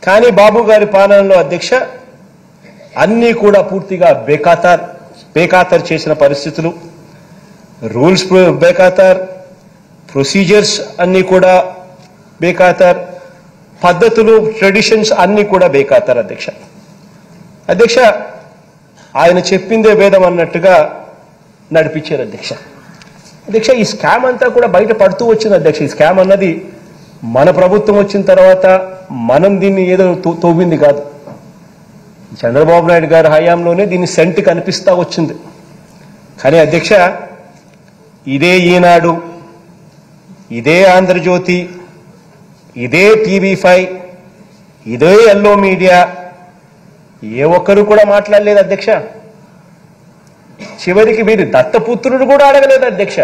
కానీ బాబు గారి పాలనలో అధ్యక్ష అన్నీ కూడా పూర్తిగా బేఖాతార్ బేఖాతర్ చేసిన పరిస్థితులు రూల్స్ బేఖాతార్ ప్రొసీజర్స్ అన్నీ కూడా బేఖాతార్ పద్ధతులు ట్రెడిషన్స్ అన్నీ కూడా బేఖాతార్ అధ్యక్ష అధ్యక్ష ఆయన చెప్పిందే వేదం అన్నట్టుగా నడిపించారు అధ్యక్ష అధ్యక్ష ఈ స్కామ్ అంతా కూడా బయట పడుతూ వచ్చింది అధ్యక్ష ఈ స్కామ్ అన్నది మన ప్రభుత్వం వచ్చిన తర్వాత మనం దీన్ని ఏదో తో- తవ్వింది కాదు చంద్రబాబు నాయుడు గారి హయాంలోనే దీన్ని సెంట్ కనిపిస్తా వచ్చింది కానీ అధ్యక్ష ఇదే ఈనాడు ఇదే ఆంధ్రజ్యోతి ఇదే టీవీ ఫైవ్ ఇదే ఎల్లో మీడియా ఏ ఒక్కరు కూడా మాట్లాడలేదు అధ్యక్ష చివరికి వీరి దత్తపుత్రుడు కూడా అడగలేదు అధ్యక్ష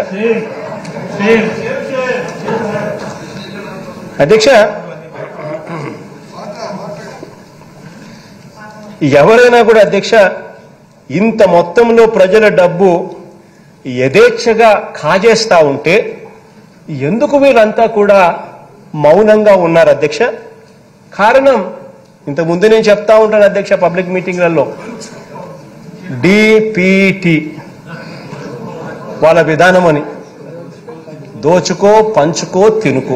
అధ్యక్ష ఎవరైనా కూడా అధ్యక్ష ఇంత మొత్తంలో ప్రజల డబ్బు యథేచ్ఛగా కాజేస్తా ఉంటే ఎందుకు వీళ్ళంతా కూడా మౌనంగా ఉన్నారు అధ్యక్ష కారణం ఇంత ముందు నేను చెప్తా ఉంటాను అధ్యక్ష పబ్లిక్ మీటింగ్లలో డిపిటి వాళ్ళ విధానం అని దోచుకో పంచుకో తినుకో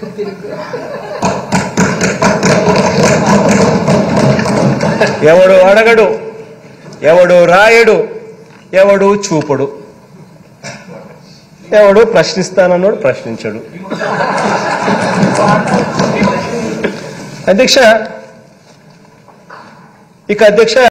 ఎవడు అడగడు ఎవడు రాయడు ఎవడు చూపడు ఎవడు ప్రశ్నిస్తానన్నాడు ప్రశ్నించడు అధ్యక్ష ఇక అధ్యక్ష